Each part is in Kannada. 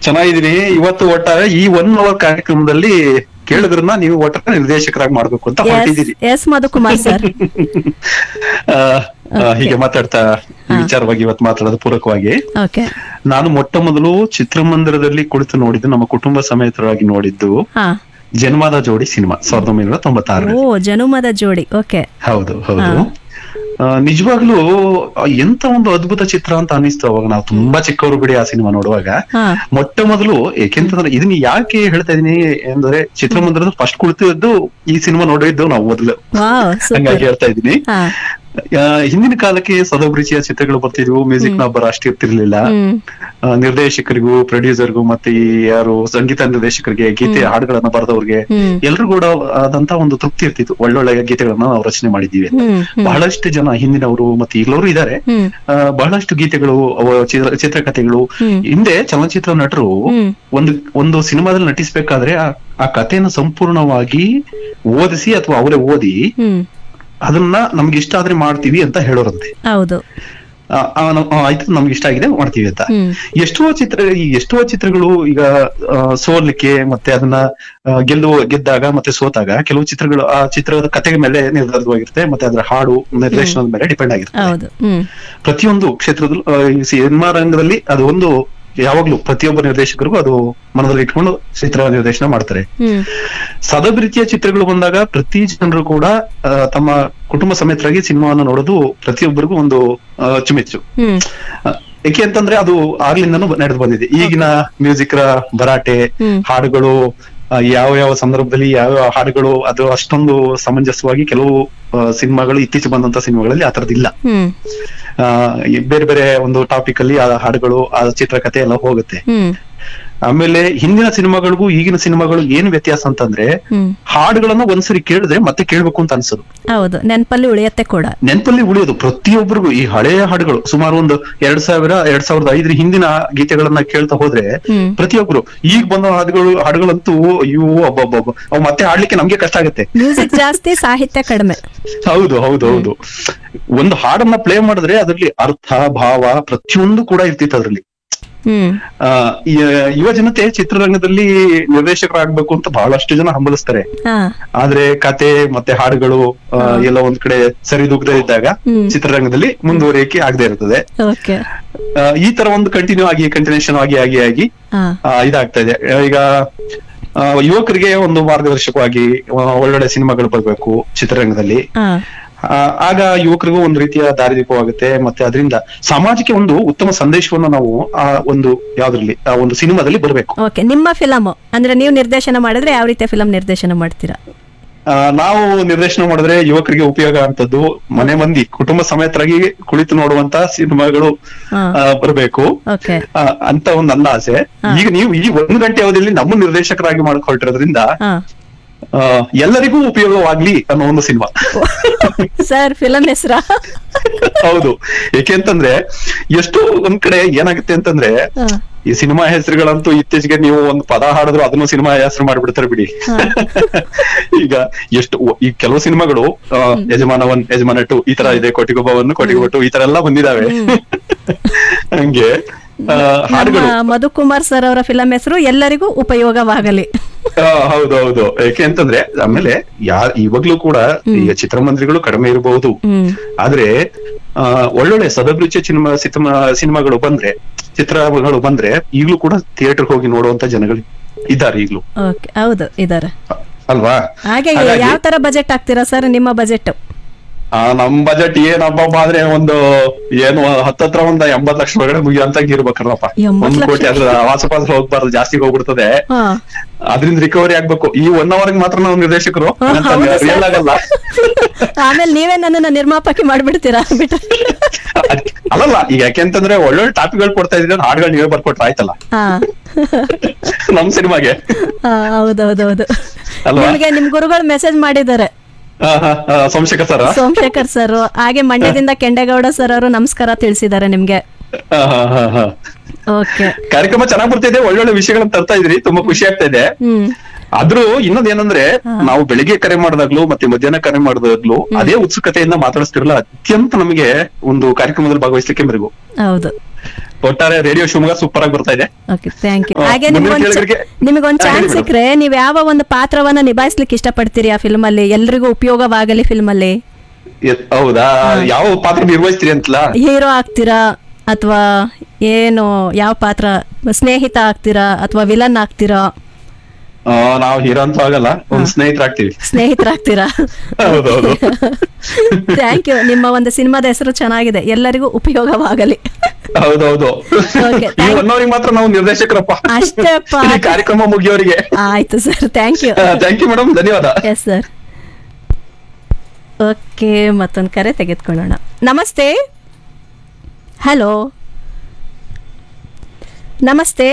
ಚೆನ್ನಾಗಿದ್ದೀನಿ ಇವತ್ತು ಒಟ್ಟಾರೆ ಈ ಒನ್ ಅವರ್ ಕಾರ್ಯಕ್ರಮದಲ್ಲಿ ಕೇಳಿದ್ರನ್ನ ನೀವು ಒಟ್ಟಾರೆ ನಿರ್ದೇಶಕರಾಗಿ ಮಾಡ್ಬೇಕು ಅಂತ ಹೊರಟಿದ್ದೀರಿ ಎಸ್ ಮಧುಕುಮಾರ್ ಸರ್ ಆ, ಆ, ಹೀಗೆ ಮಾತಾಡ್ತಾ ಈ ವಿಚಾರವಾಗಿ ಇವತ್ತು ಮಾತಾಡೋದು ಪೂರಕವಾಗಿ ಓಕೆ ನಾನು ಮೊಟ್ಟ ಮೊದಲು ಚಿತ್ರಮಂದಿರದಲ್ಲಿ ಕುಳಿತು ನೋಡಿದ್ದು ನಮ್ಮ ಕುಟುಂಬ ಸಮೇತರಾಗಿ ನೋಡಿದ್ದು ಹಾ ಜನ್ಮದ ಜೋಡಿ ಸಿನಿಮಾ ಸಾವಿರದ ಒಂಬೈನೂರ ತೊಂಬತ್ತಾರು ಓ ಜನುಮದ ಜೋಡಿ ಓಕೆ ಹೌದು ಹೌದು ಆ, ನಿಜವಾಗ್ಲೂ ಆ, ಎಂತ ಒಂದು ಅದ್ಭುತ ಚಿತ್ರ ಅಂತ ಅನಿಸ್ತು ಅವಾಗ ನಾವು ತುಂಬಾ ಚಿಕ್ಕವರು ಬಿಡಿ ಆ ಸಿನಿಮಾ ನೋಡುವಾಗ ಹಾ ಮೊಟ್ಟ ಮೊದಲು ಏಕೆಂತಂದ್ರೆ ಇದನ್ನ ಯಾಕೆ ಹೇಳ್ತಾ ಇದೀನಿ ಅಂದ್ರೆ ಚಿತ್ರಮಂದಿರದ ಫಸ್ಟ್ ಕುಳಿತಿದ್ದು ಈ ಸಿನಿಮಾ ನೋಡಿದ್ದು ನಾವು ಮೊದಲು ವಾವ್ ಹಂಗಾಗಿ ಸೂಪರ್ ಹೇಳ್ತಾ ಇದೀನಿ ಹಾ ಆ, ಹಿಂದಿನ ಕಾಲಕ್ಕೆ ಸದಭಿರುಚಿಯ ಚಿತ್ರಗಳು ಬರ್ತಿದ್ವು ಮ್ಯೂಸಿಕ್ ನ ಒಬ್ಬರು ಅಷ್ಟು ಇರ್ತಿರ್ಲಿಲ್ಲ ಹ್ಮ್ ಆ, ನಿರ್ದೇಶಕರಿಗೂ ಪ್ರೊಡ್ಯೂಸರ್ಗೂ ಮತ್ತೆ ಈ ಯಾರು ಸಂಗೀತ ನಿರ್ದೇಶಕರಿಗೆ ಗೀತೆ ಹಾಡುಗಳನ್ನ ಬರೆದವ್ರಿಗೆ ಹ್ಮ್ ಎಲ್ರು ಕೂಡ ಆದಂತ ಒಂದು ತೃಪ್ತಿ ಇರ್ತಿತ್ತು ಒಳ್ಳೊಳ್ಳೆ ಗೀತೆಗಳನ್ನ ನಾವು ರಚನೆ ಮಾಡಿದೀವಿ ಅಂತ. ಹ್ಮ್ ಹ್ಮ್ ಬಹಳಷ್ಟು ಜನ ಹಿಂದಿನವರು ಮತ್ತೆ ಈಗಲವರು ಇದ್ದಾರೆ ಹ್ಮ್ ಆ, ಬಹಳಷ್ಟು ಗೀತೆಗಳು ಅವ ಚಿತ್ರ ಚಿತ್ರಕಥೆಗಳು ಹ್ಮ್. ಹಿಂದೆ ಚಲನಚಿತ್ರ ನಟರು ಹ್ಮ್ ಒಂದು ಒಂದು ಸಿನಿಮಾದಲ್ಲಿ ನಟಿಸ್ಬೇಕಾದ್ರೆ ಆ- ಆ ಕಥೆಯನ್ನು ಸಂಪೂರ್ಣವಾಗಿ ಓದಿಸಿ ಅಥವಾ ಅವರೇ ಓದಿ ಹ್ಮ್ ಅದನ್ನ ನಮ್ಗೆ ಇಷ್ಟ ಆದ್ರೆ ಮಾಡ್ತೀವಿ ಅಂತ ಹೇಳೋರಂತೆ ಹೌದು ಆ, ಆ, ನಾವು- ಆ, ಆಯ್ತು ನಮ್ಗೆ ಇಷ್ಟ ಆಗಿದೆ ಮಾಡ್ತೀವಿ ಅಂತ ಹ್ಮ್ ಎಷ್ಟೋ ಚಿತ್ರ ಈ ಎಷ್ಟೋ ಚಿತ್ರಗಳು ಈಗ ಆ, ಸೋಲಿಕ್ಕೆ ಮತ್ತೆ ಅದನ್ನ ಆ, ಗೆಲ್ಲುವ ಗೆದ್ದಾಗ ಮತ್ತೆ ಸೋತಾಗ ಕೆಲವು ಚಿತ್ರಗಳು ಆ ಚಿತ್ರದ ಕಥೆಯ ಮೇಲೆ ನಿರ್ಧಾರಿತವಾಗಿರುತ್ತೆ ಮತ್ತೆ ಅದರ ಹಾಡು ನಿರ್ದೇಶನದ ಮೇಲೆ ಡಿಪೆಂಡ್ ಆಗಿರುತ್ತೆ ಹೌದು ಹ್ಮ್ ಪ್ರತಿಯೊಂದು ಕ್ಷೇತ್ರದಲ್ಲೂ ಆ, ಈ ಸಿನಿಮಾ ರಂಗದಲ್ಲಿ ಅದು ಒಂದು ಯಾವಾಗ್ಲೂ ಪ್ರತಿಯೊಬ್ಬ ನಿರ್ದೇಶಕರಿಗೂ ಅದು ಮನದಲ್ಲಿ ಇಟ್ಕೊಂಡು ಚಿತ್ರ ನಿರ್ದೇಶನ ಮಾಡ್ತಾರೆ ಹ್ಮ್ ಸದಭಿರುಚಿಯ ಚಿತ್ರಗಳು ಬಂದಾಗ ಪ್ರತಿ ಜನರು ಕೂಡ ಆ, ತಮ್ಮ ಕುಟುಂಬ ಸಮೇತರಾಗಿ ಸಿನಿಮಾವನ್ನು ನೋಡೋದು ಪ್ರತಿಯೊಬ್ಬರಿಗೂ ಒಂದು ಆ, ಅಚ್ಚುಮೆಚ್ಚು ಹ್ಮ್ ಆ, ಏಕೆ ಅಂತಂದ್ರೆ ಅದು ಆಗ್ಲಿಂದನೂ ನಡೆದು ಬಂದಿದೆ ಈಗಿನ ಮ್ಯೂಸಿಕ್ ಭರಾಟೆ ಹ್ಮ್. ಹಾಡುಗಳು ಆ, ಯಾವ ಯಾವ ಸಂದರ್ಭದಲ್ಲಿ ಯಾವ ಯಾವ ಹಾಡುಗಳು ಅದು ಅಷ್ಟೊಂದು ಸಮಂಜಸವಾಗಿ ಕೆಲವು ಆ, ಸಿನಿಮಾಗಳು ಇತ್ತೀಚೆಗೆ ಬಂದಂತ ಸಿನಿಮಾಗಳಲ್ಲಿ ಆ ತರದಿಲ್ಲ ಹ್ಮ್ ಆ, ಈ ಬೇರೆ ಬೇರೆ ಒಂದು ಟಾಪಿಕ್ ಅಲ್ಲಿ ಆ ಹಾಡುಗಳು ಆ ಚಿತ್ರಕಥೆ ಎಲ್ಲ ಹೋಗುತ್ತೆ ಹ್ಮ್ ಆಮೇಲೆ ಹಿಂದಿನ ಸಿನಿಮಾಗಳಿಗೂ ಈಗಿನ ಸಿನಿಮಾಗಳು ಏನು ವ್ಯತ್ಯಾಸ ಅಂತಂದ್ರೆ ಹ್ಮ್ ಹಾಡುಗಳನ್ನ ಒಂದ್ಸರಿ ಕೇಳಿದ್ರೆ ಮತ್ತೆ ಕೇಳ್ಬೇಕು ಅಂತ ಅನ್ಸೋದು ಹೌದು ನೆನಪಲ್ಲಿ ಉಳಿಯತ್ತೆ ಕೂಡ ನೆನಪಲ್ಲಿ ಉಳಿಯೋದು ಪ್ರತಿಯೊಬ್ಬರಿಗೂ ಈ ಹಳೆಯ ಹಾಡುಗಳು ಸುಮಾರು ಒಂದು ಎರಡ್ ಸಾವಿರ ಎರಡ್ ಸಾವಿರದ ಐದರ ಹಿಂದಿನ ಗೀತೆಗಳನ್ನ ಕೇಳ್ತಾ ಹೋದ್ರೆ ಹ್ಮ್ ಪ್ರತಿಯೊಬ್ರು ಈಗ ಬಂದ ಹಾಡುಗಳು ಹಾಡುಗಳಂತೂ ಅಯ್ಯೋ ಅಬ್ಬಬ್ಬಬ್ಬ ಅವು ಮತ್ತೆ ಹಾಡ್ಲಿಕ್ಕೆ ನಮ್ಗೆ ಕಷ್ಟ ಆಗುತ್ತೆ ಮ್ಯೂಸಿಕ್ ಜಾಸ್ತಿ ಸಾಹಿತ್ಯ ಕಡಿಮೆ ಹೌದು ಹೌದು ಹೌದು ಒಂದು ಹಾಡನ್ನ ಪ್ಲೇ ಮಾಡಿದ್ರೆ ಅದ್ರಲ್ಲಿ ಅರ್ಥ ಭಾವ ಪ್ರತಿಯೊಂದು ಕೂಡ ಇರ್ತಿತ್ತು ಅದ್ರಲ್ಲಿ ಹ್ಮ್ ಆ ಯ- ಯುವ ಜನತೆ ಚಿತ್ರರಂಗದಲ್ಲಿ ನಿರ್ದೇಶಕರಾಗ್ಬೇಕು ಅಂತ ಬಹಳಷ್ಟು ಜನ ಹಂಬಲಿಸ್ತಾರೆ ಹಾ ಆದ್ರೆ ಕತೆ ಮತ್ತೆ ಹಾಡುಗಳು ಆ, ಎಲ್ಲ ಒಂದ್ ಕಡೆ ಸರಿದೂಗದೆ ಇದ್ದಾಗ ಹ್ಮ್. ಚಿತ್ರರಂಗದಲ್ಲಿ ಮುಂದುವರಿಯಕ್ಕೆ ಆಗದೆ ಇರ್ತದೆ ಓಕೆ ಆ, ಈ ತರ ಒಂದು ಕಂಟಿನ್ಯೂ ಆಗಿ ಕಂಟಿನ್ಯೂಷನ್ ಆಗಿ ಆಗಿ ಆಗಿ ಹಾ ಆ, ಇದಾಗ್ತಾ ಇದೆ ಈಗ ಆ, ಯುವಕರಿಗೆ ಒಂದು ಮಾರ್ಗದರ್ಶಕವಾಗಿ ಆ, ಒಳ್ಳೊಳ್ಳೆ ಸಿನಿಮಾಗಳು ಬರ್ಬೇಕು ಚಿತ್ರರಂಗದಲ್ಲಿ ಹಾ ಆ, ಆಗ ಯುವಕರಿಗೂ ಒಂದು ರೀತಿಯ ದಾರಿದೀಪವಾಗುತ್ತೆ ಮತ್ತೆ ಅದರಿಂದ ಸಮಾಜಕ್ಕೆ ಒಂದು ಉತ್ತಮ ಸಂದೇಶವನ್ನು ನಾವು ಆ ಒಂದು ಯಾವ್ದ್ರಲ್ಲಿ ಆ ಒಂದು ಸಿನಿಮಾದಲ್ಲಿ ಬರಬೇಕು ಓಕೆ ನಿಮ್ಮ ಫಿಲಮ್ ಅಂದ್ರೆ ನೀವು ನಿರ್ದೇಶನ ಮಾಡಿದ್ರೆ ಯಾವ ರೀತಿಯ ಫಿಲಂ ನಿರ್ದೇಶನ ಮಾಡ್ತೀರಾ ನಾವು ನಿರ್ದೇಶನ ಮಾಡಿದ್ರೆ ಯುವಕರಿಗೆ ಉಪಯೋಗ ಅಂತದ್ದು ಮನೆ ಮಂದಿ ಕುಟುಂಬ ಸಮೇತರಾಗಿ ಕುಳಿತು ನೋಡುವಂತ ಸಿನಿಮಾಗಳು ಹಾ ಆ, ಬರಬೇಕು ಓಕೆ ಆ, ಅಂತ ಒಂದು ನನ್ನ ಆಸೆ ಈಗ ನೀವು ಈ ಒಂದು ಗಂಟೆ ಅವಧಿಯಲ್ಲಿ ನಮ್ಮ ನಿರ್ದೇಶಕರಾಗಿ ಮಾಡ್ಕೊಳ್ತಿರೋದ್ರಿಂದ ಹಾ ಆ, ಎಲ್ಲರಿಗೂ ಉಪಯೋಗವಾಗ್ಲಿ ಅನ್ನೋ ಒಂದು ಸಿನಿಮಾ ಸರ್ ಫಿಲಂ ಹೆಸರಾ ಹೌದು ಏಕೆಂತಂದ್ರೆ ಎಷ್ಟು ಒಂದ್ ಕಡೆ ಏನಾಗುತ್ತೆ ಅಂತಂದ್ರೆ ಹಾ ಈ ಸಿನಿಮಾ ಹೆಸರುಗಳಂತೂ ಇತ್ತೀಚೆಗೆ ನೀವು ಒಂದು ಪದ ಹಾಡಿದ್ರು ಅದನ್ನು ಸಿನಿಮಾ ಹೆಸರು ಮಾಡ್ಬಿಡ್ತಾರೆ ಬಿಡಿ ಈಗ ಎಷ್ಟು ಒ- ಈ ಕೆಲವು ಸಿನಿಮಾಗಳು ಆ, ಯಜಮಾನ ಒನ್ ಯಜಮಾನ ಟು ಈ ತರ ಇದೆ ಕೋಟಿಗೊಬ್ಬ ಒನ್ ಕೋಟಿಗೊಬ್ಬ ಟು ಈ ತರ ಎಲ್ಲ ಬಂದಿದಾವೆ ಹಂಗೆ ಆ, ಹಾಡುಗಳು ನಮ್ಮ ಮಧುಕುಮಾರ್ ಸರ್ ಅವರ ಫಿಲಂ ಹೆಸರು ಎಲ್ಲರಿಗೂ ಉಪಯೋಗವಾಗಲಿ ಆ, ಹೌದು ಹೌದು ಯಾಕೆ ಅಂತಂದ್ರೆ ಆಮೇಲೆ ಯಾರ್ ಇವಾಗ್ಲೂ ಕೂಡ ಈಗ ಚಿತ್ರಮಂದಿರಗಳು ಕಡಿಮೆ ಇರಬಹುದು ಹ್ಮ್ ಆದ್ರೆ ಆ ಒಳ್ಳೊಳ್ಳೆ ಸದಭಿರುಚಿಯ ಸಿನಿಮಾ ಸಿನಿಮಾ ಸಿನಿಮಾಗಳು ಬಂದ್ರೆ ಚಿತ್ರಗಳು ಬಂದ್ರೆ ಈಗ್ಲೂ ಕೂಡ ಥಿಯೇಟರ್ ಹೋಗಿ ನೋಡುವಂತ ಜನಗಳು ಇದ್ದಾರೆ ಈಗ್ಲೂ ಓಕೆ ಹೌದು ಇದಾರೆ ಅಲ್ವಾ ಹಾಗೆ ಹಾಗಾಗಿ- ಯಾವ ತರ ಬಜೆಟ್ ಹಾಕ್ತೀರಾ ಸರ್ ನಿಮ್ಮ ಬಜೆಟ್ ಆ ನಮ್ ಬಜೆಟ್ ಏನಪ್ಪ ಆದ್ರೆ ಒಂದು ಏನು ಹತ್ತತ್ರ ಒಂದ್ ಎಂಬತ್ ಲಕ್ಷ ಒಳಗಡೆ ಮುಗಿಯಂತ ಇರ್ಬೇಕಲ್ಲಪ್ಪ ಎಂಬತ್ ಒಂದ್ ಲಕ್ಷ? ಕೋಟಿ ಅದ್ರ ಆಸುಪಾಸು ಹೋಗ್ಬಾರ್ದು ಜಾಸ್ತಿ ಹೋಗ್ಬಿಡ್ತದೆ ಹಾ ಅದ್ರಿಂದ ರಿಕವರಿ ಆಗ್ಬೇಕು ಈ ಒನ್ ಅವರ್ ಮಾತ್ರ ನಾವು ನಿರ್ದೇಶಕರು ಹಾ, ಹೌದು sir. ರಿಯಲ್ ಆಗಲ್ಲ ಆಮೇಲೆ ನೀವೇ ನನ್ನನ್ನ ನಿರ್ಮಾಪಕಿ ಮಾಡ್ಬಿಡ್ತೀರಾ ಬಿಟ್ರೆ ಅದ್- ಅಲ್ಲಲ್ಲ ಈಗ ಯಾಕೆಂತಂದ್ರೆ ಒಳ್ಳೊಳ್ಳೆ ಟಾಪಿಕ್ಗಳು ಕೊಡ್ತಾ ಇದ್ರೆ ಹಾಡುಗಳು ನೀವೇ ಬರ್ಕೊಟ್ರೆ ಆಯ್ತಲ್ಲ ಹಾ ನಮ್ ಸಿನಿಮಾಗೆ ಹಾ, ಹೌದೌದೌದು ಅಲ್ವಾ? ನಿಮ್ಗೆ ನಿಮ್ ಗುರುಗಳು ಮೆಸೇಜ್ ಮಾಡಿದ್ದಾರೆ ಆ, ಆ, ಆ, ಸೋಮಶೇಖರ್ ಸರ್ ಸೋಮಶೇಖರ್ ಸರ್ ಹಾಗೆ ಮಂಡ್ಯದಿಂದ ಕೆಂಡೇಗೌಡ ಸರ್ ಅವರು ನಮಸ್ಕಾರ ತಿಳಿಸಿದ್ದಾರೆ ನಿಮ್ಗೆ ಓಕೆ ಕಾರ್ಯಕ್ರಮ ಚೆನ್ನಾಗ್ ಬರ್ತಿದೆ ಒಳ್ಳೊಳ್ಳೆ ವಿಷಯಗಳನ್ನ ತರ್ತಾ ಇದ್ರಿ ತುಂಬಾ ಖುಷಿ ಆಗ್ತಾ ಇದೆ ಹ್ಮ್ ಆದ್ರೂ ಇನ್ನೊಂದ್ ಏನಂದ್ರೆ ನಾವು ಬೆಳಿಗ್ಗೆ ಕರೆ ಮಾಡಿದಾಗ್ಲೂ ಮತ್ತೆ ಮಧ್ಯಾಹ್ನ ಕರೆ ಮಾಡಿದಾಗ್ಲೂ ಅದೇ ಉತ್ಸುಕತೆಯಿಂದ ಮಾತಾಡಿಸ್ತಿರಲ್ಲ ಅತ್ಯಂತ ನಮಗೆ ಒಂದು ಕಾರ್ಯಕ್ರಮದಲ್ಲಿ ಭಾಗವಹಿಸ್ಲಿಕ್ಕೆ ಮೆರುಗು ಹೌದು ಒಟ್ಟಾರೆ ರೇಡಿಯೋ ಶಿವಮೊಗ್ಗ ಸೂಪರ್ ಆಗಿ ಬರ್ತಾ ಇದೆ ಓಕೆ ಥ್ಯಾಂಕ್ ಯು ಆ, ಹಾಗೆ ಮುಂದಿನ ನಿಮ್ಗೊಂದು ಕೇಳಿದ್ರಿಗೆ- ನಿಮಗೊಂದು ಹಾ, ಹೇಳಿ ಚಾನ್ಸ್ madam. ಸಿಕ್ಕರೆ ನೀವ್ ಯಾವ ಒಂದು ಪಾತ್ರವನ್ನ ನಿಭಾಯಿಸ್ಲಿಕ್ಕೆ ಇಷ್ಟಪಡ್ತೀರಿ ಆ ಫಿಲ್ಮ್ ಅಲ್ಲಿ ಎಲ್ರಿಗೂ ಉಪಯೋಗವಾಗಲಿ ಫಿಲ್ಮ್ ಅಲ್ಲಿ ಎ- ಹೌದಾ ಯಾವ ಪಾತ್ರ ನಿರ್ವಹಿಸ್ತೀರಿ ಅಂತಲಾ ಹೀರೋ ಆಗ್ತೀರಾ ಅಥವಾ ಏನು ಯಾವ ಪಾತ್ರ ಸ್ನೇಹಿತ ಆಗ್ತೀರಾ ಅಥವಾ ವಿಲನ್ ಆಗ್ತೀರಾ ಆ, ನಾವು ಹೀರೋ ಅಂತೂ ಆಗಲ್ಲ ಒಂದ್ ಸ್ನೇಹಿತರಾಗ್ತೀವಿ ಸ್ನೇಹಿತರಾಗ್ತೀರಾ ಹೌದೌದು ಥ್ಯಾಂಕ್ ಯು ನಿಮ್ಮ ಒಂದು ಸಿನಿಮಾದ ಹೆಸರು ಚೆನ್ನಾಗಿದೆ ಎಲ್ಲರಿಗೂ ಉಪಯೋಗವಾಗಲಿ ಹೌದೌದು Okay, ಈ thank- ಒನ್ ಅವರಿಗೆ ಮಾತ್ರ ನಾವು ನಿರ್ದೇಶಕರಪ್ಪ ಅಷ್ಟೇಪ್ಪ. ಈ ಕಾರ್ಯಕ್ರಮ ಮುಗಿಯೋರಿಗೆ ಆಯ್ತು sir thank you thank you madam ಧನ್ಯವಾದ ಎಸ್ ಸರ್ ಓಕೆ ಮತ್ತೊಂದು ಕರೆ ತೆಗೆದುಕೊಳ್ಳೋಣ ನಮಸ್ತೆ ಹಲೋ ನಮಸ್ತೆ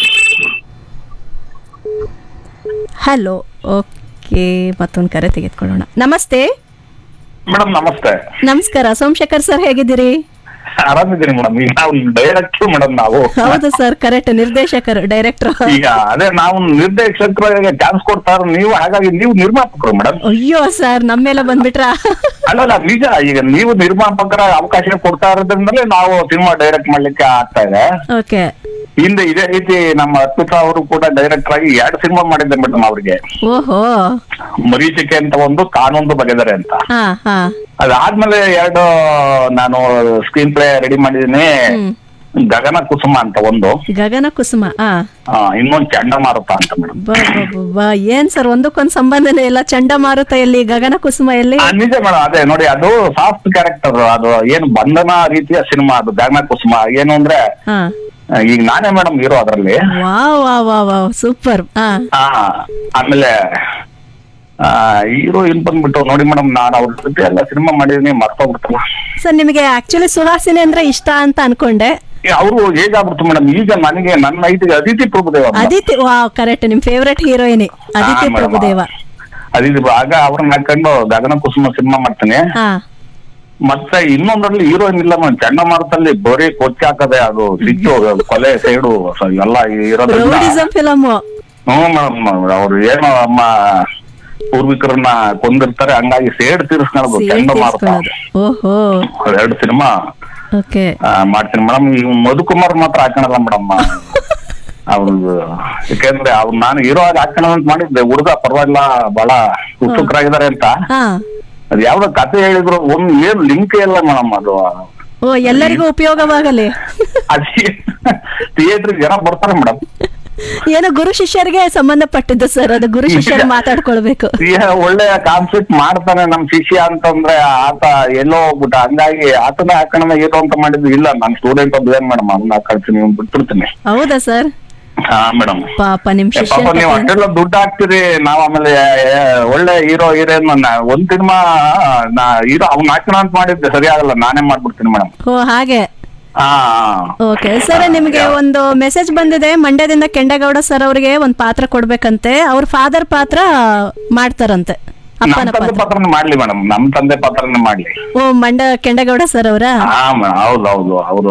ಹಲೋ ಓಕೆ ಮತ್ತೊಂದು ಕರೆ ತೆಗೆದುಕೊಳ್ಳೋಣ ನಮಸ್ತೆ ಮೇಡಮ್ ನಮಸ್ತೆ ನಮಸ್ಕಾರ ಸೋಮಶೇಖರ್ ಸರ್ ಹೇಗಿದ್ದೀರಿ ಆರಾಮಿದ್ದೀನಿ ಮೇಡಮ್ ಈಗ ನಾವು ಡೈರೆಕ್ಟ್ ಮೇಡಮ್ ನಾವು ಹೌದು ಸರ್ ಕರೆಕ್ಟ್ ನಿರ್ದೇಶಕರು ಡೈರೆಕ್ಟರ್ ಈಗ ಅದೇ ನಾವು ನಿರ್ದೇಶಕರಿಗೆ ಚಾನ್ಸ್ ಕೊಡ್ತಾರ ನೀವು ಹಾಗಾಗಿ ನೀವು ನಿರ್ಮಾಪಕರು ಮೇಡಮ್ ಅಯ್ಯೋ ಸರ್ ನಮ್ಮೆಲ್ಲ ಬಂದ್ಬಿಟ್ರಾ ಅಲ್ಲಲ್ಲ ನಿಜ ಈಗ ನೀವು ನಿರ್ಮಾಪಕರ ಅವಕಾಶ ಕೊಡ್ತಾ ಇರೋದ್ರಿಂದಲೇ ನಾವು ಸಿನಿಮಾ ಡೈರೆಕ್ಟ್ ಮಾಡ್ಲಿಕ್ಕೆ ಆಗ್ತಾ ಇದೆ ಓಕೆ ಹಿಂದೆ ಇದೇ ರೀತಿ ನಮ್ಮ ಅರ್ಪಿತಾ ಅವರು ಕೂಡ ಡೈರೆಕ್ಟರ್ ಆಗಿ ಎರಡು ಸಿನಿಮಾ ಮಾಡಿದ್ದೆ ಮೇಡಮ್ ಅವ್ರಿಗೆ ಓಹೋ ಮರೀಚಿಕೆ ಅಂತ ಒಂದು ಕಾನೂನು ಬಗೆದರೆ ಅಂತ ಹಾ ಹಾ ಅದಾದ್ಮೇಲೆ ಎರಡು ನಾನು ಸ್ಕ್ರೀನ್ ಪ್ಲೇ ರೆಡಿ ಮಾಡಿದೀನಿ ಹ್ಮ್. ಗಗನ ಕುಸುಮ ಅಂತ ಒಂದು ಗಗನ ಕುಸುಮ ಆ ಆ, ಇನ್ನೊಂದು ಚಂಡಮಾರುತ ಅಂತ ಮೇಡಮ್ ಬಾ ಬಾ ಬಾ ಬಾ. ಏನ್ ಸರ್ ಒಂದಕ್ಕೊಂದ್ ಸಂಬಂಧನೇ ಇಲ್ಲ ಚಂಡಮಾರುತ ಎಲ್ಲಿ ಗಗನ ಕುಸುಮ ಎಲ್ಲಿ ಆ, ನಿಜ ಮೇಡಮ್ ಅದೇ ನೋಡಿ ಅದು ಸಾಫ್ಟ್ ಕ್ಯಾರೆಕ್ಟರ್ ಅದು ಏನು ಬಂಧನ ರೀತಿಯ ಸಿನಿಮಾ ಅದು ಗಗನ ಕುಸುಮ ಏನು ಅಂದ್ರೆ ಹಾ ಆ, ಈಗ ನಾನೇ ಮೇಡಮ್ ಹೀರೋ ಅದರಲ್ಲಿ ವಾ ವಾ ವಾ ವಾ ಸೂಪರ್ ಹಾ ಆಮೇಲೆ ಹೀರೋಯಿನ್ ಬಂದ್ಬಿಟ್ಟು ನೋಡಿ ಮೇಡಮ್ ನಾನು ಅವ್ರ ಜೊತೆ ಎಲ್ಲ ಸಿನಿಮಾ ಮಾಡಿದೀನಿ ಮರ್ತೋಗ್ಬಿಡ್ತಲ್ಲ ಸರ್ ನಿಮಗೆ ಆಕ್ಚುಲಿ ಸುಹಾಸಿನಿ ಅಂದ್ರೆ ಇಷ್ಟ ಅಂತ ಅನ್ಕೊಂಡೆ ಅವರು ಹೇಗಾಗ್ಬಿಡ್ತು ಮೇಡಮ್ ಈಗ ನನಗೆ ನನ್ನ ಐಟಿಗೆ ಅದಿತಿ ಪ್ರಭುದೇವ madam. ಅದಿತಿ ವಾ ಕರೆಕ್ಟ್ ನಿಮ್ ಫೇವ್ರೆಟ್ ಹೀರೋಯಿನಿ ಅದಿತಿ ಹಾ, madam. ಪ್ರಭುದೇವ ಅದಿತಿ ಪ್ರ- ಆಗ ಅವ್ರನ್ನ ಹಾಕೊಂಡು ಗಗನ ಕುಸುಮ ಸಿನಿಮಾ ಮಾಡ್ತೀನಿ ಹಾ ಮತ್ತೆ ಇನ್ನೊಂದ್ರಲ್ಲಿ ಹೀರೋಯಿನ್ ಇಲ್ಲ ಮೇಡಮ್ ಚಂಡಮಾರುತಲ್ಲಿ ಬರೀ ಕೊಚ್ಚಿ ಹಾಕದೆ ಅದು ಸಿಟ್ಟು ಕೊಲೆ ಸೈಡು ಎಲ್ಲ ಇರೋದ್ರಿಂದ ರೌಡಿಸಂ ಫಿಲಮ್ ಹ್ಮ್ ಮೇಡಮ್ ಅವ್ರು ಏನೋ ನಮ್ಮ ಪೂರ್ವಿಕರನ್ನ ಕೊಂದಿರ್ತಾರೆ ಹಂಗಾಗಿ ಸೇಡ್ ತೀರಿಸ್ಕೊಳ್ಳೋದು ಚಂಡಮಾರುತ ಓಹೋ ಎರಡು ಸಿನಿಮಾ ಓಕೆ ಮಾಡ್ತೀನಿ ಮೇಡಮ್ ಈ ಮಧುಕುಮಾರ್ ಮಾತ್ರ ಹಾಕಣಲ್ಲ ಮೇಡಮ್ ಅವ್ರದ್ದು ಯಾಕೆಂದ್ರೆ ಅವ್ರು ನಾನು ಹೀರೋ ಆಗಿ ಹಾಕೋಣ ಅಂತ ಮಾಡಿದ್ದೆ ಹುಡುಗ ಪರವಾಗಿಲ್ಲ ಬಹಳ ಉತ್ಸುಕರಾಗಿದ್ದಾರೆ ಅಂತ ಹಾ ಅದ್ ಯಾವ್ದೋ ಕತೆ ಹೇಳಿದ್ರು ಒಂದ್ ಏನ್ ಲಿಂಕ್ ಇಲ್ಲ ಮೇಡಮ್ ಅದು ಓ ಎಲ್ಲರಿಗೂ ಉಪಯೋಗವಾಗಲಿ ಅದೇ ಥಿಯೇಟರ್ ಜನ ಬರ್ತಾರೆ ಮೇಡಮ್ ಏನೋ ಗುರು ಶಿಷ್ಯರಿಗೆ ಸಂಬಂಧಪಟ್ಟಿದ್ದು ಸರ್ ಅದು ಗುರು ಶಿಷ್ಯರು ಮಾತಾಡ್ಕೊಳ್ಬೇಕು ಒಳ್ಳೆ ಕಾನ್ಸೆಪ್ಟ್ ಮಾಡ್ತಾನೆ ನಮ್ ಶಿಷ್ಯ ಅಂತಂದ್ರೆ ಆತ ಎಲ್ಲೋ ಹೋಗ್ಬಿಟ್ಟ ಹಂಗಾಗಿ ಆತನೇ ಹಾಕೋಣ ಏನು ಅಂತ ಮಾಡಿದ್ದು ಇಲ್ಲ ನನ್ ಸ್ಟೂಡೆಂಟ್ ಒಬ್ಬ ಏನ್ ಮೇಡಮ್ ಅವ್ನ ಕಳ್ತೀನಿ ಬಿಟ್ಬಿಡ್ತೀನಿ ಹೌದಾ ಸರ್ ಹಾ ಮೇಡಮ್ ಪಾಪ ನಿಮ್ ಶಿಷ್ಯ ಪಾಪ ನೀವು ಅಷ್ಟೆಲ್ಲ ದುಡ್ಡು ಹಾಕ್ತೀರಿ ನಾವ್ ಆಮೇಲೆ ಏ, ಒಳ್ಳೆ ಹೀರೋ ಹೀರೋಯಿನ್ ಒಂದ್ ಸಿನಿಮಾ ನಾ ಹೀರೋ ಅವ್ನ ಹಾಕೋಣ ಅಂತ ಮಾಡಿದ್ದೆ ಸರಿ ಆಗಲ್ಲ ನಾನೇ ಮಾಡ್ಬಿಡ್ತೀನಿ ಮೇಡಮ್ ಓ ಹಾಗೆ ಹಾ ಓಕೆ ಸರ್ ನಿಮಗೆ ಒಂದು ಮೆಸೇಜ್ ಬಂದಿದೆ ಮಂಡ್ಯದಿಂದ ಕೆಂಡಗೌಡ ಸರ್ ಅವರಿಗೆ ಒಂದು ಪಾತ್ರ ಕೊಡ್ಬೇಕಂತೆ ಅವ್ರ ಫಾದರ್ ಪಾತ್ರ ಮಾಡ್ತಾರಂತೆ ನಮ್ ಅಪ್ಪನ ತಂದೆ ಪಾತ್ರ ಪಾತ್ರನೇ ಮಾಡ್ಲಿ ಮೇಡಮ್ ನಮ್ ತಂದೆ ಪಾತ್ರನೇ ಮಾಡ್ಲಿ ಓ ಮಂಡ್ಯ ಕೆಂಡಗೌಡ ಸರ್ ಅವರ ಹಾ ಮೇಡಮ್ ಹೌದು ಹೌದು ಅವರು